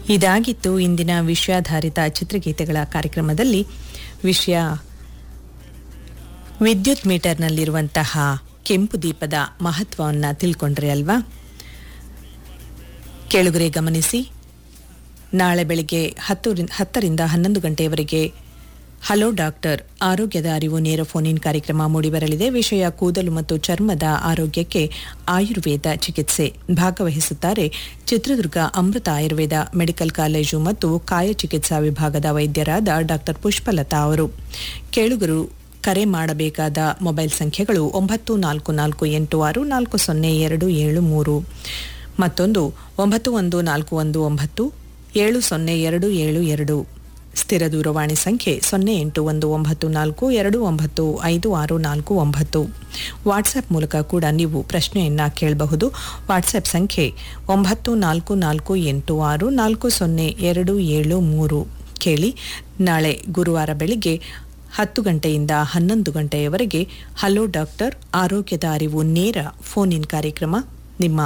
ಇದಾಗಿತ್ತು ಇಂದಿನ ವಿಷಯಾಧಾರಿತ ಚಿತ್ರಗೀತೆಗಳ ಕಾರ್ಯಕ್ರಮದಲ್ಲಿ ವಿಷಯ ವಿದ್ಯುತ್ ಮೀಟರ್ನಲ್ಲಿರುವಂತಹ ಕೆಂಪು ದೀಪದ ಮಹತ್ವವನ್ನು ತಿಳ್ಕೊಂಡ್ರೆ ಅಲ್ವಾ ಕೇಳುಗರೆ ಗಮನಿಸಿ ನಾಳೆ ಬೆಳಿಗ್ಗೆ ಹತ್ತು ಹತ್ತರಿಂದ ಹನ್ನೊಂದು ಗಂಟೆಯವರೆಗೆ ಹಲೋ ಡಾಕ್ಟರ್ ಆರೋಗ್ಯದ ಅರಿವು ನೇರ ಫೋನ್ ಇನ್ ಕಾರ್ಯಕ್ರಮ ಮೂಡಿಬರಲಿದೆ ವಿಷಯ ಕೂದಲು ಮತ್ತು ಚರ್ಮದ ಆರೋಗ್ಯಕ್ಕೆ ಆಯುರ್ವೇದ ಚಿಕಿತ್ಸೆ ಭಾಗವಹಿಸುತ್ತಾರೆ ಚಿತ್ರದುರ್ಗ ಅಮೃತ ಆಯುರ್ವೇದ ಮೆಡಿಕಲ್ ಕಾಲೇಜು ಮತ್ತು ಕಾಯ ಚಿಕಿತ್ಸಾ ವಿಭಾಗದ ವೈದ್ಯರಾದ ಡಾಕ್ಟರ್ ಪುಷ್ಪಲತಾ ಅವರು ಕೇಳುಗರು ಕರೆ ಮಾಡಬೇಕಾದ ಮೊಬೈಲ್ ಸಂಖ್ಯೆಗಳು ಒಂಬತ್ತು ನಾಲ್ಕು ನಾಲ್ಕು ಎಂಟು ಆರು ನಾಲ್ಕು ಸೊನ್ನೆ ಎರಡು ಏಳು ಮೂರು ಮತ್ತೊಂದು ಒಂಬತ್ತು ಒಂದು ನಾಲ್ಕು ಒಂದು ಒಂಬತ್ತು ಏಳು ಸೊನ್ನೆ ಎರಡು ಏಳು ಎರಡು ಸ್ಥಿರ ದೂರವಾಣಿ ಸಂಖ್ಯೆ ಸೊನ್ನೆ ಎಂಟು ಒಂದು ಒಂಬತ್ತು ನಾಲ್ಕು ಎರಡು ಒಂಬತ್ತು ಐದು ಆರು ನಾಲ್ಕು ಒಂಬತ್ತು ವಾಟ್ಸಪ್ ಮೂಲಕ ಕೂಡ ನೀವು ಪ್ರಶ್ನೆಯನ್ನು ಕೇಳಬಹುದು ವಾಟ್ಸಪ್ ಸಂಖ್ಯೆ ಒಂಬತ್ತು ನಾಲ್ಕು ನಾಲ್ಕು ಎಂಟು ಆರು ನಾಲ್ಕು ಸೊನ್ನೆ ಎರಡು ಏಳು ಮೂರು ಕೇಳಿ ನಾಳೆ ಗುರುವಾರ ಬೆಳಿಗ್ಗೆ ಹತ್ತು ಗಂಟೆಯಿಂದ ಹನ್ನೊಂದು ಗಂಟೆಯವರೆಗೆ ಹಲೋ ಡಾಕ್ಟರ್ ಆರೋಗ್ಯದ ಅರಿವು ನೇರ ಫೋನ್ ಇನ್ ಕಾರ್ಯಕ್ರಮ ನಿಮ್ಮ